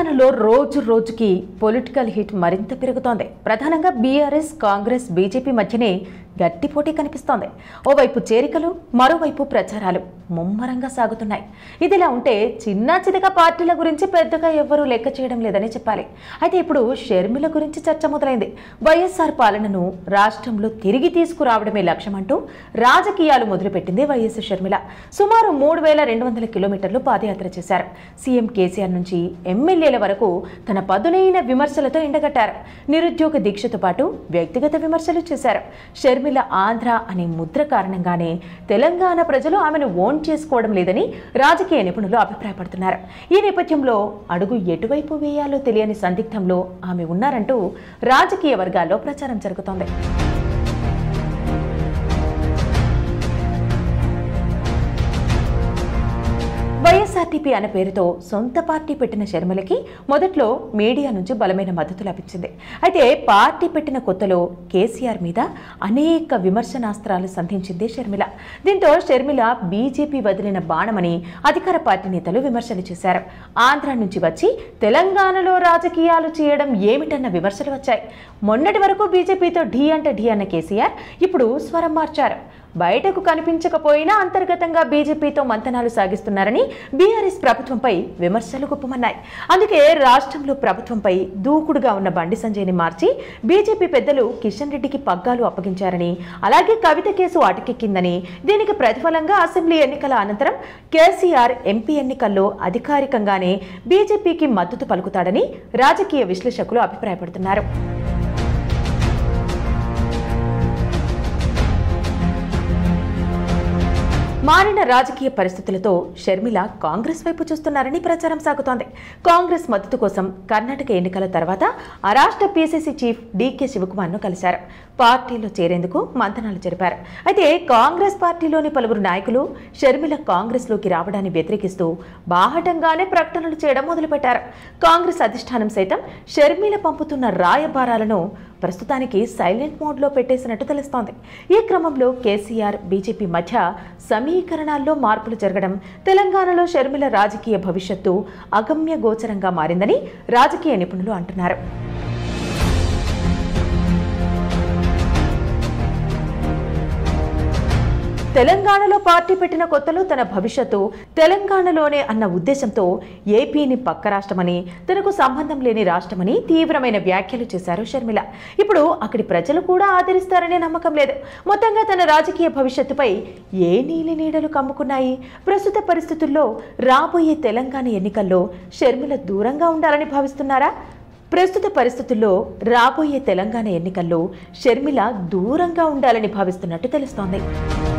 తెలంగాణలో రోజు రోజుకి పొలిటికల్ హిట్ మరింత పెరుగుతోంది ప్రధానంగా బీఆర్ఎస్ కాంగ్రెస్ బీజేపీ మధ్యనే గట్టి పోటీ కనిపిస్తోంది ఓవైపు చేరికలు మరోవైపు ప్రచారాలు ముమ్మరంగా సాగుతున్నాయి ఇదిలా ఉంటే చిన్న చితక పార్టీల గురించి పెద్దగా ఎవ్వరూ లెక్క చేయడం లేదని చెప్పాలి అయితే ఇప్పుడు షర్మిల గురించి చర్చ మొదలైంది వైఎస్ఆర్ పాలనను రాష్ట్రంలో తిరిగి తీసుకురావడమే లక్ష్యమంటూ రాజకీయాలు మొదలుపెట్టింది వైఎస్ షర్మిల సుమారు మూడు వేల రెండు వందల కిలోమీటర్లు పాదయాత్ర చేశారు సీఎం కేసీఆర్ నుంచి ఎమ్మెల్యేల వరకు తన పదునైన విమర్శలతో ఎండగట్టారు నిరుద్యోగ దీక్షతో పాటు వ్యక్తిగత విమర్శలు చేశారు షర్మిల ఆంధ్ర అనే ముద్ర కారణంగానే తెలంగాణ ప్రజలు ఆమెను ఓన్ చేసుకోవడం లేదని రాజకీయ నిపుణులు అభిప్రాయపడుతున్నారు ఈ నేపథ్యంలో అడుగు ఎటువైపు వేయాలో తెలియని సందిగ్ధంలో ఆమె ఉన్నారంటూ రాజకీయ వర్గాల్లో ప్రచారం జరుగుతోంది వైఎస్ఆర్టీపీ అనే పేరుతో సొంత పార్టీ పెట్టిన షర్మిలకి మొదట్లో మీడియా నుంచి బలమైన మద్దతు లభించింది అయితే పార్టీ పెట్టిన కొత్తలో కేసీఆర్ మీద అనేక విమర్శనాస్త్రాలు సంధించింది షర్మిల దీంతో షర్మిల బీజేపీ వదిలిన బాణమని అధికార పార్టీ నేతలు విమర్శలు చేశారు ఆంధ్ర నుంచి వచ్చి తెలంగాణలో రాజకీయాలు చేయడం ఏమిటన్న విమర్శలు వచ్చాయి మొన్నటి వరకు బీజేపీతో ఢీ అంటే ఢీ అన్న కేసీఆర్ ఇప్పుడు స్వరం మార్చారు బయటకు కనిపించకపోయినా అంతర్గతంగా బీజేపీతో మంతనాలు సాగిస్తున్నారని బీఆర్ఎస్ ప్రభుత్వంపై విమర్శలు గుప్పమన్నాయి అందుకే రాష్ట్రంలో ప్రభుత్వంపై దూకుడుగా ఉన్న బండి సంజయ్ని మార్చి బీజేపీ పెద్దలు కిషన్ రెడ్డికి పగ్గాలు అప్పగించారని అలాగే కవిత కేసు అటకెక్కిందని దీనికి ప్రతిఫలంగా అసెంబ్లీ ఎన్నికల అనంతరం కేసీఆర్ ఎంపీ ఎన్నికల్లో అధికారికంగానే బీజేపీకి మద్దతు పలుకుతాడని రాజకీయ విశ్లేషకులు అభిప్రాయపడుతున్నారు మారిన రాజకీయ పరిస్థితులతో షర్మిల కాంగ్రెస్ వైపు చూస్తున్నారని ప్రచారం సాగుతోంది కాంగ్రెస్ మద్దతు కోసం కర్ణాటక ఎన్నికల తర్వాత ఆ రాష్ట్ర పీసీసీ చీఫ్ డీకే శివకుమార్ను కలిశారు పార్టీలో చేరేందుకు మంతనాలు జరిపారు అయితే కాంగ్రెస్ పార్టీలోని పలువురు నాయకులు షర్మిల కాంగ్రెస్లోకి రావడాన్ని వ్యతిరేకిస్తూ బాహటంగానే ప్రకటనలు చేయడం మొదలుపెట్టారు కాంగ్రెస్ అధిష్టానం సైతం షర్మిల పంపుతున్న రాయబారాలను ప్రస్తుతానికి సైలెంట్ మోడ్లో పెట్టేసినట్టు తెలుస్తోంది ఈ క్రమంలో కేసీఆర్ బీజేపీ మధ్య సమీకరణాల్లో మార్పులు జరగడం తెలంగాణలో షర్మిల రాజకీయ భవిష్యత్తు అగమ్య గోచరంగా మారిందని రాజకీయ నిపుణులు అంటున్నారు తెలంగాణలో పార్టీ పెట్టిన కొత్తలో తన భవిష్యత్తు తెలంగాణలోనే అన్న ఉద్దేశంతో ఏపీని పక్క రాష్ట్రమని తనకు సంబంధం లేని రాష్ట్రమని తీవ్రమైన వ్యాఖ్యలు చేశారు షర్మిల ఇప్పుడు అక్కడి ప్రజలు కూడా ఆదరిస్తారనే నమ్మకం లేదు మొత్తంగా తన రాజకీయ భవిష్యత్తుపై ఏ నీలి నీడలు కమ్ముకున్నాయి ప్రస్తుత పరిస్థితుల్లో రాబోయే తెలంగాణ ఎన్నికల్లో షర్మిల దూరంగా ఉండాలని భావిస్తున్నారా ప్రస్తుత పరిస్థితుల్లో రాబోయే తెలంగాణ ఎన్నికల్లో షర్మిల దూరంగా ఉండాలని భావిస్తున్నట్టు తెలుస్తోంది